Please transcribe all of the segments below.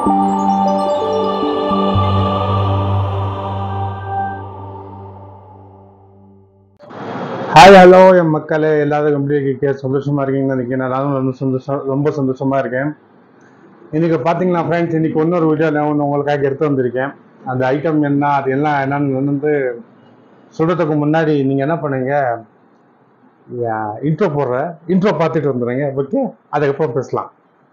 hi hello என் மக்களே எல்லாரும் எப்படி இருக்கீங்க சந்தோஷமா இருக்கீங்கன்னு நினைக்கிறேன் நானும் ரொம்ப சந்தோஷம் ரொம்ப சந்தோஷமா இருக்கேன் இன்னைக்கு பார்த்தீங்களா ஃப்ரெண்ட்ஸ் இன்னைக்கு இன்னொரு வீடியோ நான் ஒன்று உங்களுக்காக எடுத்து வந்திருக்கேன் அந்த ஐட்டம் என்ன அது எல்லாம் என்னன்னு வந்து சொல்றதுக்கு முன்னாடி நீங்கள் என்ன பண்ணுங்க இன்ட்ரோ போடுற இன்ட்ரோ பார்த்துட்டு வந்துடுங்க ஓகே அதுக்கப்புறம் பேசலாம்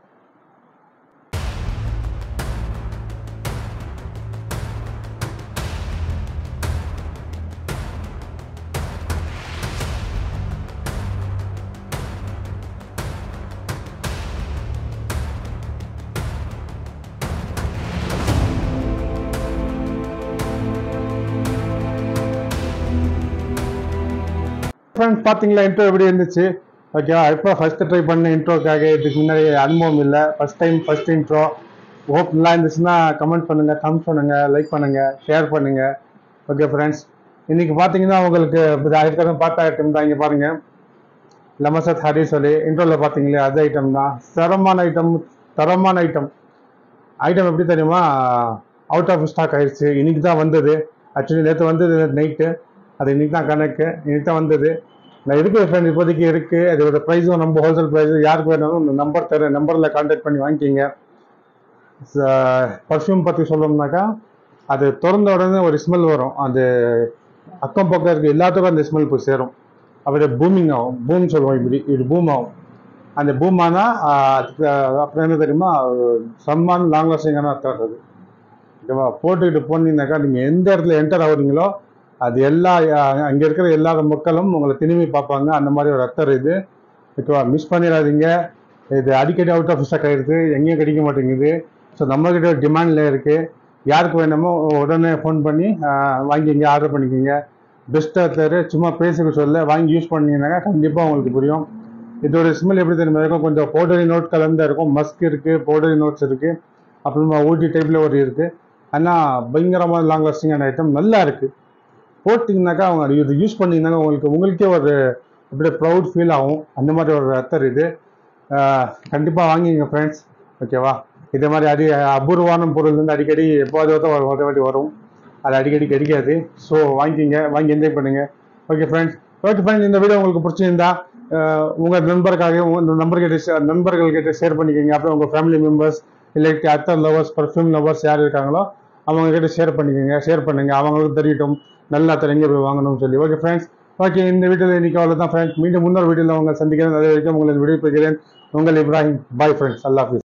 ஃப்ரெண்ட்ஸ் பார்த்தீங்களா இன்ட்ரோ எப்படி இருந்துச்சு ஓகேவா இப்போ ஃபர்ஸ்ட் ட்ரை பண்ண இன்ட்ரோக்காக இதுக்கு முன்னாடி அனுபவம் இல்லை first time first intro hope நல்லா இருந்துச்சுன்னா கமெண்ட் பண்ணுங்க தம்ஸ் பண்ணுங்க லைக் பண்ணுங்க ஷேர் பண்ணுங்க ஓகே ஃப்ரெண்ட்ஸ் இன்னைக்கு பார்த்தீங்கன்னா உங்களுக்கு இது அதுக்காக பார்த்த ஐட்டம் தான் இங்கே பாருங்க லெமசத் ஹரி சொல்லி இன்ட்ரோவில் பார்த்தீங்களே அது ஐட்டம் தான் தரமான ஐட்டம் தரமான ஐட்டம் ஐட்டம் எப்படி தெரியுமா அவுட் ஆஃப் ஸ்டாக் ஆயிடுச்சு இன்னைக்கு தான் வந்தது ஆக்சுவலி நேற்று வந்தது நைட்டு அது இன்னைக்கு தான் கணக்கு இன்னைக்கு தான் வந்தது நான் இருக்குது ஃப்ரெண்ட் இப்போதைக்கு இருக்குது அதோட ப்ரைஸும் நம்ம ஹோல்சேல் ப்ரைஸ் யாருக்கு வேணாலும் இந்த நம்பர் தரேன் நம்பரில் கான்டாக்ட் பண்ணி வாங்கிக்கிங்க பர்ஃப்யூம் பற்றி சொல்லணும்னாக்கா அது திறந்த உடனே ஒரு ஸ்மெல் வரும் அது அக்கம் பக்கம் இருக்க எல்லாத்துக்கும் அந்த ஸ்மெல் போய் சேரும் அப்படியே பூமிங் ஆகும் பூம் சொல்லுவோம் இப்படி இது பூம் ஆகும் அந்த பூம் ஆனால் அதுக்கு அப்புறம் என்ன தெரியுமா சம்மான் லாங் லாஸ்டிங்கான அர்த்தம் அது ஓகேவா போட்டுக்கிட்டு போனீங்கன்னாக்கா நீங்கள் எந்த இடத்துல என்டர் ஆகுறீங்களோ அது எல்லா அங்கே இருக்கிற எல்லா மக்களும் உங்களை திரும்பி பார்ப்பாங்க அந்த மாதிரி ஒரு அத்தர் இது ஓகேவா மிஸ் பண்ணிடாதீங்க இது அடிக்கடி அவுட் ஆஃப் ஸ்டாக் ஆகிடுது எங்கேயும் கிடைக்க மாட்டேங்குது ஸோ நம்மக்கிட்ட டிமாண்டில் இருக்குது யாருக்கு வேணுமோ உடனே ஃபோன் பண்ணி ஆஹ், வாங்கிங்க ஆர்டர் பண்ணிக்கோங்க பெஸ்ட் அத்தர் சும்மா பேசுக்க சொல்ல வாங்கி யூஸ் பண்ணீங்கன்னாக்கா கண்டிப்பாக உங்களுக்கு புரியும் இதோட ஸ்மெல் எப்படி தெரியுமா இருக்கும் கொஞ்சம் பவுடரி நோட் கலந்து இருக்கும் மஸ்க் இருக்குது பவுடரி நோட்ஸ் இருக்குது அப்புறமா ஊட்டி டைப்பில் ஒரு இருக்குது ஆனால் பயங்கரமான லாங் லாஸ்டிங்கான ஐட்டம் நல்லா இருக்குது போட்டிங்கனாக்கா அவங்க இது யூஸ் பண்ணிங்கனாக்கா உங்களுக்கு உங்களுக்கே ஒரு அப்படியே ப்ரௌட் ஃபீல் ஆகும் அந்த மாதிரி ஒரு அத்தர் இது கண்டிப்பாக வாங்கிங்க ஃப்ரெண்ட்ஸ் ஓகேவா இதே மாதிரி அடி அபூர்வமான பொருள் வந்து அடிக்கடி எப்போதாவது தான் ஒரு ஒரு வாட்டி வரும் அது அடிக்கடி கிடைக்காது ஸோ வாங்கிக்கிங்க வாங்கி என்ஜாய் பண்ணுங்க ஓகே ஃப்ரெண்ட்ஸ் ஓகே ஃப்ரெண்ட்ஸ் இந்த வீடியோ உங்களுக்கு பிடிச்சிருந்தா அஹ், உங்க நண்பருக்காக உங்க நண்பர்கிட்ட நண்பர்கள் கிட்ட ஷேர் பண்ணிக்கோங்க அப்புறம் உங்க ஃபேமிலி மெம்பர்ஸ் இல்லை அத்தர் லவர்ஸ் பர்ஃப்யூம் லவர்ஸ் யார் இருக்காங்களோ அவங்க கிட்ட ஷேர் பண்ணிக்கோங்க ஷேர் பண்ணுங்க அவங்களுக்கு தெரியட்டும் நல்ல அத்தர் எங்கே போய் வாங்கணும்னு சொல்லி ஓகே ஃப்ரெண்ட்ஸ் ஓகே இந்த வீடியோவில் இன்னைக்கு அவ்வளோ தான் ஃப்ரெண்ட்ஸ் மீண்டும் முன்னொரு வீடியோவில் உங்களை சந்திக்கிறேன் அது வரைக்கும் உங்களை விடைபெறுகிறேன் உங்கள் இப்ராஹிம் பாய் ஃப்ரெண்ட்ஸ் அல்லாஹ்